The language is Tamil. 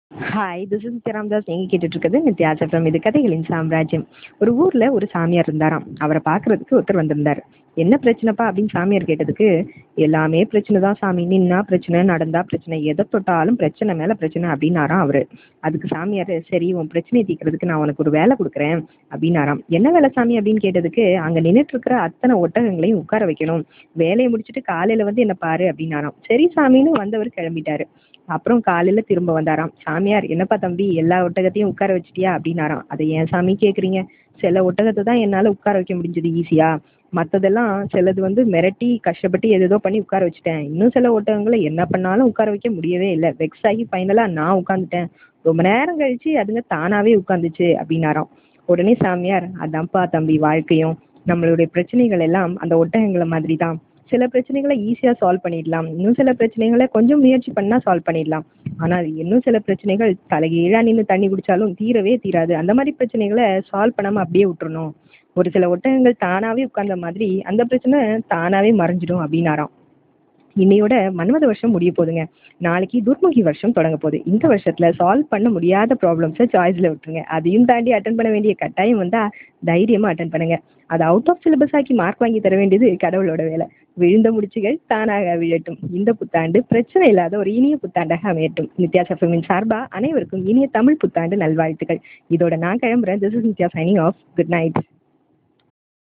hi this is Nithya Ramadas நீங்கள் கேட்டுட்டு இருக்கிறது நித்யா சட்டம் இது கதைகளின் சாம்ராஜ்யம் ஒரு ஊரில் ஒரு சாமியார் இருந்தாராம் அவரை பார்க்கறதுக்கு ஒருத்தர் வந்திருந்தார் என்ன பிரச்சனைப்பா அப்படின்னு சாமியார் கேட்டதுக்கு எல்லாமே பிரச்சனை தான் சாமி நின்னா பிரச்சனை நடந்தா பிரச்சனை எதை தொட்டாலும் பிரச்சனை மேலே பிரச்சனை அப்படின்னாராம் அவர் அதுக்கு சாமியார் சரி உன் பிரச்சனையை தீர்க்கறதுக்கு நான் உனக்கு ஒரு வேலை கொடுக்குறேன் அப்படின்னாராம் என்ன வேலை சாமி அப்படின்னு கேட்டதுக்கு அங்கே நின்றுட்டு இருக்கிற அத்தனை ஒட்டகங்களையும் உட்கார வைக்கணும் வேலையை முடிச்சுட்டு காலையில் வந்து என்ன பாரு அப்படின்னாராம் சரி சாமின்னு வந்தவர் கிளம்பிட்டாரு அப்புறம் காலையில் திரும்ப வந்தாராம் சாமியார் என்னப்பா தம்பி எல்லா ஒட்டகத்தையும் உட்கார வச்சிட்டியா அப்படின்னாராம் அதை ஏன் சாமி கேட்குறீங்க சில ஒட்டகத்தை தான் என்னால் உட்கார வைக்க முடிஞ்சது ஈஸியாக மற்றதெல்லாம் சிலது வந்து மிரட்டி கஷ்டப்பட்டு எதேதோ பண்ணி உட்கார வச்சுட்டேன் இன்னும் சில ஒட்டகங்களை என்ன பண்ணாலும் உட்கார வைக்க முடியவே இல்லை வெக்ஸ் ஆகி ஃபைனலாக நான் உட்காந்துட்டேன் ரொம்ப நேரம் கழிச்சு அதுங்க தானாகவே உட்காந்துச்சு அப்படின்னாராம் உடனே சாமியார் அதான்ப்பா தம்பி வாழ்க்கையும் நம்மளுடைய பிரச்சனைகள் எல்லாம் அந்த ஒட்டகங்களை மாதிரி தான் சில பிரச்சனைகளை ஈஸியாக சால்வ் பண்ணிடலாம் இன்னும் சில பிரச்சனைகளை கொஞ்சம் முயற்சி பண்ணால் சால்வ் பண்ணிடலாம் ஆனால் இன்னும் சில பிரச்சனைகள் தலைகீழாக நின்று தண்ணி குடித்தாலும் தீரவே தீராது அந்த மாதிரி பிரச்சனைகளை சால்வ் பண்ணாமல் அப்படியே விட்டுறணும் ஒரு சில ஒட்டகங்கள் தானாகவே உட்கார்ந்த மாதிரி அந்த பிரச்சனை தானாகவே மறைஞ்சிடும் அப்படின்னாராம் இன்னையோட மன்மத வருஷம் முடிய போகுதுங்க நாளைக்கு துர்முகி வருஷம் தொடங்க போகுது இந்த வருஷத்துல சால்வ் பண்ண முடியாத ப்ராப்ளம்ஸை சாய்ஸ்ல விட்டுருங்க அதையும் தாண்டி அட்டன் பண்ண வேண்டிய கட்டாயம் வந்தா தைரியமா அட்டன் பண்ணுங்க அது அவுட் ஆஃப் சிலபஸ் ஆக்கி மார்க் வாங்கி தர வேண்டியது கடவுளோட வேலை விழுந்த முடிச்சுகள் தானாக விழட்டும் இந்த புத்தாண்டு பிரச்சனை இல்லாத ஒரு இனிய புத்தாண்டாக அமையட்டும் நித்யா சஃபமின் சார்பா அனைவருக்கும் இனிய தமிழ் புத்தாண்டு நல்வாழ்த்துக்கள் இதோட நான் கிளம்புறேன் this is Nithya signing off good night